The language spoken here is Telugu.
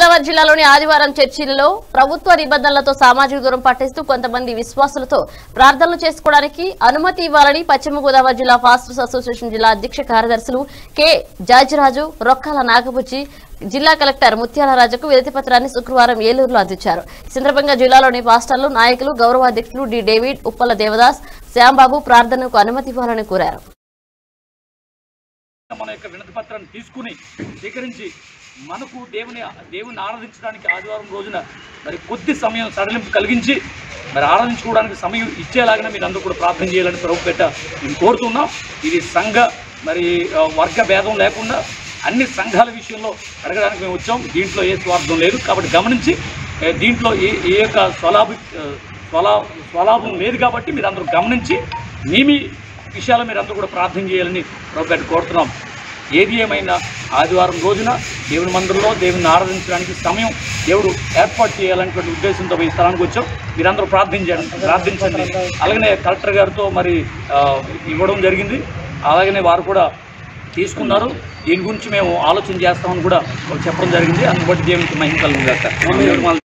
గోదావరి జిల్లాలోని ఆదివారం చర్చిలలో ప్రభుత్వ నిబంధనలతో సామాజిక దూరం పాటిస్తూ కొంతమంది విశ్వాసులతో ప్రార్థనలు చేసుకోవడానికి అనుమతి ఇవ్వాలని పశ్చిమ గోదావరి జిల్లా ఫాస్టర్స్ అసోసియేషన్ జిల్లా అధ్యక్ష కార్యదర్శులు కె జాజిరాజు రొక్కాల నాగబుజ్జి జిల్లా కలెక్టర్ ముత్యాల రాజుకు వినతి పత్రాన్ని శుక్రవారం ఏలూరులో అందించారు ఈ సందర్భంగా జిల్లాలోని పాస్టర్లు నాయకులు గౌరవ అధ్యక్షులు డి డేవిడ్ ఉప్పల దేవదాస్ శ్యాంబాబు ప్రార్థనకు అనుమతి ఇవ్వాలని కోరారు మన యొక్క వినతి పత్రాన్ని తీసుకుని స్వీకరించి మనకు దేవుని దేవుని ఆరాధించడానికి ఆదివారం రోజున మరి కొద్ది సమయం సడలింపు కలిగించి మరి ఆరాధించుకోవడానికి సమయం ఇచ్చేలాగానే మీరు అందరూ కూడా ప్రార్థన చేయాలని ప్రభు పెట్ట మేము కోరుతున్నాం ఇది సంఘ మరి ఆ, వర్గ భేదం లేకుండా అన్ని సంఘాల విషయంలో అడగడానికి మేము వచ్చాం దీంట్లో ఏ స్వార్థం లేదు కాబట్టి గమనించి ఏ, దీంట్లో ఏ ఏ యొక్క స్వలాభి ఆ, స్వలా స్వలాభం లేదు కాబట్టి మీరు అందరూ గమనించి మీ మీ విషయాలు మీరు అందరూ కూడా ప్రార్థన చేయాలని ప్రభు గారిని కోరుతున్నాం ఏది ఏమైనా ఆదివారం రోజున దేవుని మందిరంలో దేవుని ఆరాధించడానికి సమయం దేవుడు ఏర్పాటు చేయాలనేటువంటి ఉద్దేశంతో ఈ స్థలానికి వచ్చాం మీరందరూ ప్రార్థించండి ప్రార్థించండి అలాగనే కలెక్టర్ గారితో మరి ఆ, ఇవ్వడం జరిగింది అలాగనే వారు కూడా తీసుకున్నారు దీని గురించి మేము ఆలోచన చేస్తామని కూడా చెప్పడం జరిగింది అందుబట్టి దేవునికి మహిమ కలుగుతారు